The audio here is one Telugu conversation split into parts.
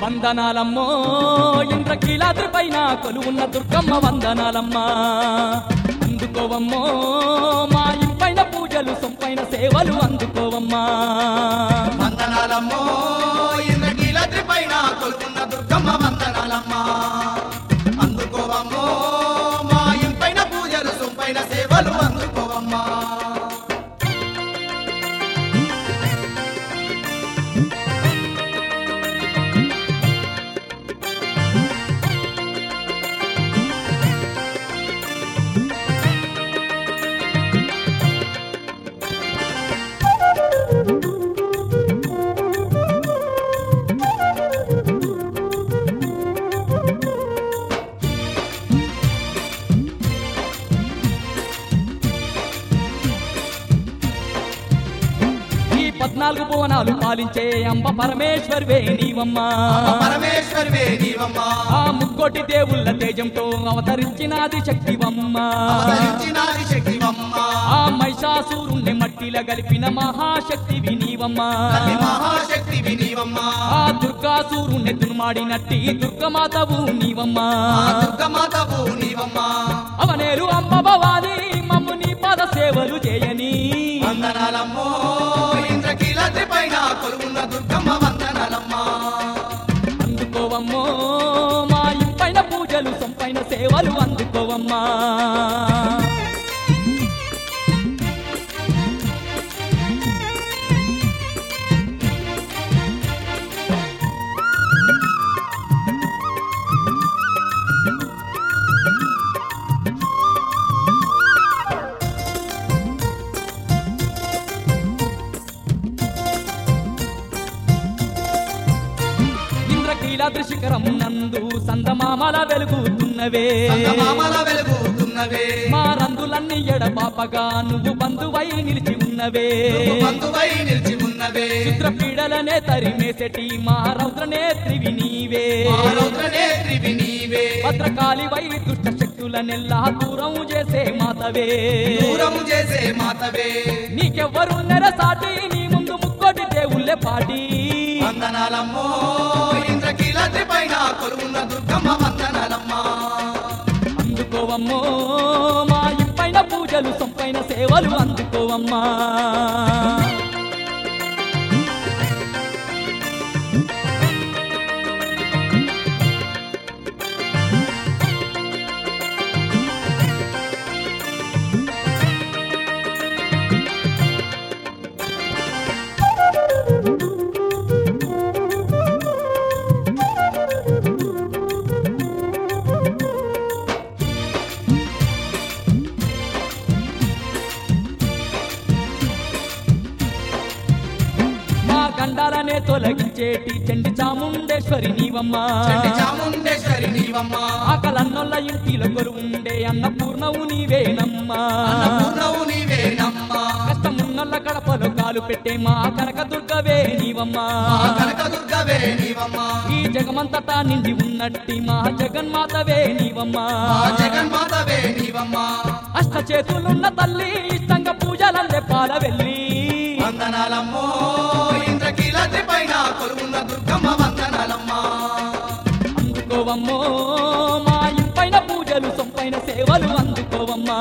వందనాలమ్మో ఇంద్రకీలాద్రి పైన కొలువున్న దుర్గమ్మ వందనాలమ్మా అందుకోవమ్మో మా ఇంపైన పూజలు సొంపైన సేవలు అందుకోవమ్మా వందనాలమ్మో ఇంద్రకీలాద్రి పైన కొలుకున్న దుర్గమ్మ వందనాలమ్మా అందుకోవమ్మో మా ఇంపైన పూజలు సొంపైన సేవలు అందుకోవమ్మా ఈ పద్నాలుగు భువనాలు పాలించే అంబ పరమేశ్వర్వే నీవమ్మా అమ్మ పరమేశ్వరివే నీవమ్మా ఆ ముక్కోటి దేవుళ్ళ తేజంతో అవతరించినాది శక్తివమ్మా అవతరించినాది శక్తివమ్మా ఆ మహిషాసురుణ్ణి మట్టిల గలిపిన మహాశక్తివి నీవమ్మా తల్లి మహాశక్తివి నీవమ్మా ఆ దుర్గాసురుణ్ణి దుర్మాడినట్టి దుర్గమాతవు నీవమ్మా ఆ దుర్గమాతవు నీవమ్మా అవనేరు అమ్మ భవాని మమ్ము నీ పద సేవలు చేయని వందనాలమ్మో ఇంద్రకీలాద్రి పైన కొలుకున్న దుర్గమ్మ వందనాలమ్మా అందుకోవమ్మో మా ఇంపైన పూజలు సొంపైన సేవలు అందుకోవమ్మా ఇంద్రకీలాద్రి శిఖరం నందు సందమామల వెలుగుతున్నవే సంగమామల వెలుగుతున్నవే మా రందులన్నీ ఎడపాపగా నువ్వు బంధువై నిలిచి ఉన్నవే నువ్వు బంధువై నిలిచి ఉన్నవే చిత్ర పీడలనే తరిమేసటి మా రౌద్ర నేత్రివి నీవే మా రౌద్రనేత్రివి నీవే భద్రకాళివై దుష్ట శక్తులనెల్లా దూరం చేసే మాతవే దూరము చేసే మాతవే నీకెవ్వరు నెరసాటి నీ ముందు ముక్కోటి దేవుళ్ళే పాటి వందనాలమ్మో ఇంద్రకీలాద్రి పైన కొలుకున్న దుర్గమ్మ వందనాలమ్మా అందుకోవమ్మో మా ఇంపైన పూజలు సొంపైన సేవలు అందుకోవమ్మా మా గండాలనే తొలగించేటి చండి చాముండేశ్వరి నీవమ్మా చండి చాముండేశ్వరి నీవమ్మా ఆకలన్నొల్ల ఇంటిలో కొలువుండే అన్నపూర్ణవు నీవేనమ్మా అన్నపూర్ణవు నీవేనమ్మా కష్టమున్నొల్ల కడపలో కాలు పెట్టే మా కనక దుర్గవే నీవమ్మా మా కనక దుర్గవే నీవమ్మా ఈ జగమంతటా నిండి ఉన్నట్టి మా జగన్మాతవే నీవమ్మా మా జగన్మాతవే నీవమ్మా అష్ట చేతులున్న తల్లి ఇష్టంగా పూజలందే పాల వెళ్ళి వందనాలమ్మో ఇంద్రకీలాద్రి పైన కొలుకున్న దుర్గమ్మ వందనాలమ్మా అందుకోవమ్మో మా ఇంపైన పూజలు సొంపైన సేవలు అందుకోవమ్మా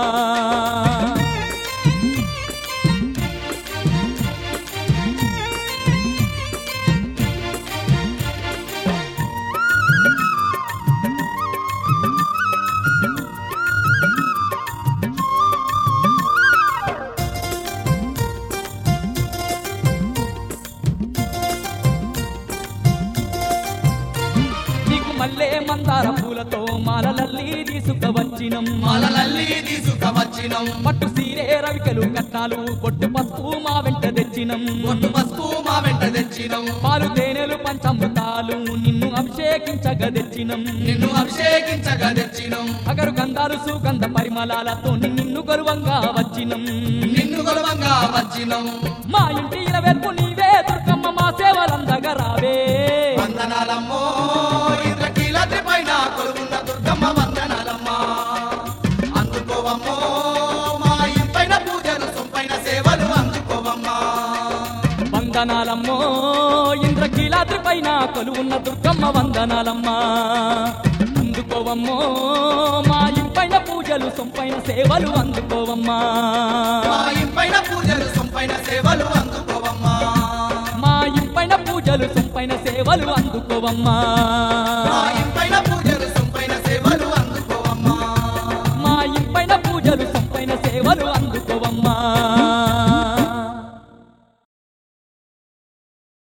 నీకు మల్లె మందార పూలతో మాలలల్లి తీసుకవచ్చినం మాలలల్లి తీసుకవచ్చినం పట్టు సీరే రవికలు కట్నాలు పొట్టు పసుపు మా వెంట తెచ్చినం ఒట్టు పసుపు మా వెంట తెచ్చినం పాలు తేనెలు పంచమృతాలు నిన్ను అభిషేకించగా తెచ్చినం నిన్ను అభిషేకించగా తెచ్చినం అగరు గంధాలు సుగంధ పరిమళాలతో నిన్ను గర్వంగా వచ్చినం నిన్ను గొలవంగా వచ్చినం మా ఇంటి ఇరవెల్పు నీవే దుర్గమ్మ మా సేవలందగా రావే వందనాలమ్మో ఇంద్రకీలాద్రి పైన కొలుకున్న దుర్గమ్మ వందనాలమ్మా అందుకోవమ్మో మా ఇంపైన పూజలు సొంపైన సేవలు అందుకోవమ్మా వందనాలమ్మో ఇంద్రకీల ఇంద్రకీలాద్రి పైన కొలువున్న దుర్గమ్మ వందనాలమ్మా అందుకోవమ్మో మా ఇంపైన పూజలు సొంపైన సేవలు అందుకోవమ్మా మా ఇంపైన పూజలు సొంపైన సేవలు అందుకోవమ్మా మా ఇంపైన పూజలు సొంపైన సేవలు అందుకోవమ్మా మా ఇంపైన పూజలు